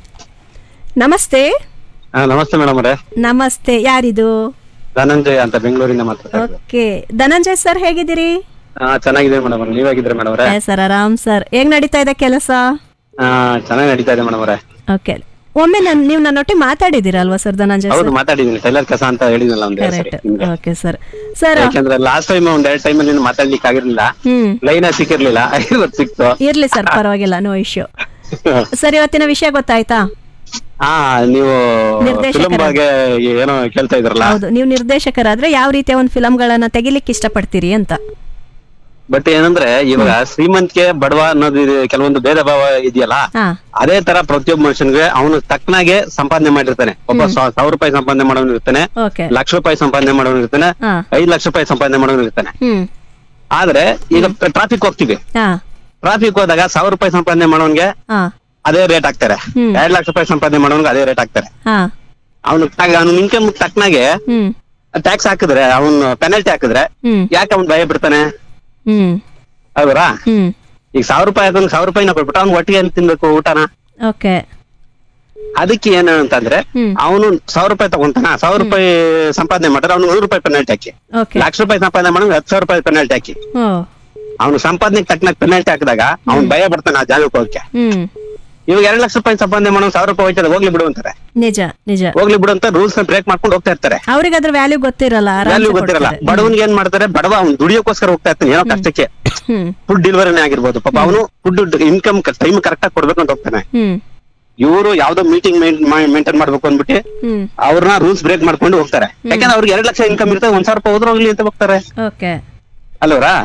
ನಮಸ್ತೆ ಹಾ ನಮಸ್ತೆ ಮೇಡಮ್ ಅವರೇ ನಮಸ್ತೆ ಯಾರಿದು ಧನಂಜಯ ಅಂತ ಬೆಂಗಳೂರಿಂದ ಮಾತಾಡ್ತಾ ಇರೋದು. ಓಕೆ ಧನಂಜಯ್ ಸರ್ ಹೇಗಿದ್ದೀರಿ ಹಾ ಚೆನ್ನಾಗಿದೆ ಮೇಡಮ್ ಅವ್ರೆ ನೀವಾಗಿದ್ರೆ ಮೇಡಮ್ ಅವರೇ ಏ ಸರ್ ಆರಾಮ್ ಸರ್ ಹೇಗ್ ನಡೀತಾ ಇದೆ ಕೆಲಸ ಹಾ ಚೆನ್ನಾಗಿ ನಡೀತಾ ಇದೆ ಮೇಡಮ್ ಅವರೇ ಓಕೆ ಒಮ್ಮೆ ನನ್ ನೀವು ನನ್ನೊಟ್ಟಿಗೆ ಮಾತಾಡಿದ್ದೀರಲ್ವಾ ಸರ್ ಧನಂಜಯ್ ಹೌದು ಸರ್ ಮಾತಾಡಿದ್ದೀನಿ ಟೈಲರ್ ಕಸ ಅಂತ ಹೇಳಿದ್ನಲ್ಲ ಒಂದ್ ಎರಡ್ ಸರಿ ಕರೆಕ್ಟ್ ನಿಮ್ಗೆ. ಓಕೆ ಸರ್ ಸರ್ ಯಾಕೆಂದ್ರೆ ಲಾಸ್ಟ್ ಟೈಮ್ ಒಂದ್ ಎರಡ್ ಟೈಮ್ ಅಲ್ಲಿ ಮಾತಾಡ್ಲಿಕ್ಕೆ ಆಗಿರ್ಲಿಲ್ಲ ಹ್ಮ್ ಲೈನ್ ಸಿಕ್ಕಿರ್ಲಿಲ್ಲ ಇವತ್ತು ಸಿಕ್ತು ಇರ್ಲಿ ಸರ್ ಪರವಾಗಿಲ್ಲ ನೋ ಇಶ್ಯೂ ಸರ್ ಇವತ್ತಿನ ವಿಷಯ ಗೊತ್ತಾಯ್ತಾ ಹಾ ನೀವು ನಿರ್ದೇಶಕರ- ಫಿಲಂ ಬಗ್ಗೆ ಏನೋ ಕೇಳ್ತಾ ಇದ್ರಲ್ಲ ಹೌದು ನೀವು ನಿರ್ದೇಶಕರಾದ್ರೆ ಯಾವ ರೀತಿಯ ಒಂದು ಫಿಲಮ್ಗಳನ್ನ ತೆಗಿಲಿಕ್ಕೆ ಇಷ್ಟಪಡ್ತೀರಿ ಅಂತ ಬಟ್ ಏನಂದ್ರೆ ಇವಾಗ ಶ್ರೀಮಂತಿಕೆ ಬಡವ ಅನ್ನೋದು ಇದು ಕೆಲವೊಂದು ಭೇದ ಭಾವ ಇದೆಯಲ್ಲ ಹಾ ಅದೇ ತರ ಪ್ರತಿಯೊಬ್ಬ ಮನುಷ್ಯನ್ಗೆ ಅವನು ತಕ್ಕನಾಗೆ ಸಂಪಾದನೆ ಮಾಡಿರ್ತಾನೆ ಒಬ್ಬ ಸಾ- ಸಾವಿರ ರೂಪಾಯಿ ಸಂಪಾದನೆ ಮಾಡೋನು ಇರ್ತಾನೆ ಓಕೆ ಲಕ್ಷ ರೂಪಾಯಿ ಸಂಪಾದನೆ ಮಾಡೋನು ಇರ್ತಾನೆ ಹಾ ಐದ್ ಲಕ್ಷ ರೂಪಾಯಿ ಸಂಪಾದನೆ ಮಾಡೋನು ಇರ್ತಾನೆ ಹ್ಮ್ ಆದ್ರೆ ಈಗ ಟ್ರಾಫಿಕ್ ಹೋಗ್ತೀವಿ ಹಾ ಟ್ರಾಫಿಕ್ ಹೋದಾಗ ಸಾವಿರ ರೂಪಾಯಿ ಸಂಪಾದನೆ ಮಾಡೋನ್ಗೆ ಹಾ ಅದೇ ರೇಟ್ ಹಾಕ್ತಾರೆ ಹ್ಮ್. ಎರಡ್ ಲಕ್ಷ ರೂಪಾಯಿ ಸಂಪಾದನೆ ಮಾಡೋನ್ಗೆ ಅದೇ ರೇಟ್ ಹಾಕ್ತಾರೆ ಹಾ ಅವ್ನು ಅವ್ನು ಇನ್ಕಮ್ ತಕ್ಕನಾಗೆ ಹ್ಮ್ ಟ್ಯಾಕ್ಸ್ ಹಾಕಿದ್ರೆ ಅವ್ನು ಪೆನಲ್ಟಿ ಹಾಕಿದ್ರೆ ಹ್ಮ್ ಯಾಕೆ ಅವ್ನು ಭಯ ಬಿಡ್ತಾನೆ ಹ್ಮ್ ಹೌದಾ ಹ್ಮ್ ಈಗ ಸಾವಿರ ರೂಪಾಯಿ ಹಾಕೋನ್ ಸಾವಿರ ರೂಪಾಯಿನ ಕೊಟ್ಬಿಟ್ಟು ಅವ್ನು ಒಟ್ಟಿಗೆ ಎಲ್ಲಿ ತಿನ್ಬೇಕು ಊಟನ ಓಕೆ ಅದಕ್ಕೆ ಏನು ಅಂತಂದ್ರೆ ಹ್ಮ್. ಅವನು ಸಾವಿರ ರೂಪಾಯಿ ತಗೊಂತಾನ ಸಾವಿರ ರೂಪಾಯಿ ಸಂಪಾದನೆ ಮಾಡಿದ್ರೆ ಅವ್ನು ನೂರು ರೂಪಾಯಿ ಪೆನಾಲ್ಟಿ ಹಾಕಿ ಓಕೆ ಲಕ್ಷ ರೂಪಾಯಿ ಸಂಪಾದನೆ ಮಾಡಿದ್ರೆ ಹತ್ತು ಸಾವಿರ ರೂಪಾಯಿ ಪೆನಾಲ್ಟಿ ಹಾಕಿ ಓ ಅವ್ನು ಸಂಪಾದನೆಗೆ ತಕ್ಕನಾಗ ಪೆನಾಲ್ಟಿ ಹಾಕಿದಾಗ ಅವ್ನು ಭಯ ಪಡ್ತಾನೆ ಆ ಜಾಗಕ್ಕೆ ಹೋಗಕ್ಕೆ ಹ್ಮ್ ಇವಾಗ ಎರಡ್ ಲಕ್ಷ ರೂಪಾಯಿ ಸಂಪಾದನೆ ಮಾಡೋ ಸಾವಿರ ರೂಪಾಯಿ ಹೋಯ್ತದೆ ಹೋಗ್ಲಿ ಬಿಡು ಅಂತಾರೆ ನಿಜ ನಿಜ ಹೋಗ್ಲಿ ಬಿಡು ಅಂತ ರೂಲ್ಸ್ ಬ್ರೇಕ್ ಮಾಡ್ಕೊಂಡು ಹೋಗ್ತಾ ಇರ್ತಾರೆ ಅವ್ರಿಗೆ ಅದ್ರ ವ್ಯಾಲ್ಯೂ ಗೊತ್ತಿರಲ್ಲ ಆರಾಮ್ಸೆ ವ್ಯಾಲ್ಯೂ ಗೊತ್ತಿರಲ್ಲ ಕೊಡ್ತಾರೆ. ಬಡವನ್ಗೆ ಏನ್ ಮಾಡ್ತಾರೆ ಬಡವ ಅವ್ನು ದುಡಿಯೋಕೋಸ್ಕರ ಹೋಗ್ತಾ ಇರ್ತಾನೆ ಏನೋ ಕಷ್ಟಕ್ಕೆ ಹ್ಮ್ ಫುಡ್ ಡೆಲಿವರಿನೇ ಆಗಿರ್ಬೋದು ಪಾಪ ಅವನು ಫುಡ್ ಇನ್ಕಮ್ ಟೈಮ್ ಕರೆಕ್ಟ್ ಆಗಿ ಕೊಡ್ಬೇಕು ಅಂತ ಹೋಗ್ತಾನೆ ಹ್ಮ್ ಇವರು ಯಾವ್ದೋ ಮೀಟಿಂಗ್ ಮೇಂಟೈನ್ ಮಾಡ್ಬೇಕು ಅಂದ್ಬಿಟ್ಟು ಹ್ಮ್ ಅವ್ರನ್ನ ರೂಲ್ಸ್ ಬ್ರೇಕ್ ಮಾಡ್ಕೊಂಡು ಹೋಗ್ತಾರೆ ಯಾಕಂದ್ರೆ ಅವ್ರಿಗೆ ಎರಡ್ ಲಕ್ಷ ಇನ್ಕಮ್ ಇರ್ತದೆ ಒಂದ್ ಸಾವಿರ ರೂಪಾಯಿ ಹೋದ್ರೆ ಹೋಗ್ಲಿ ಅಂತ ಹೋಗ್ತಾರೆ ಓಕೆ ಅಲ್ವರಾ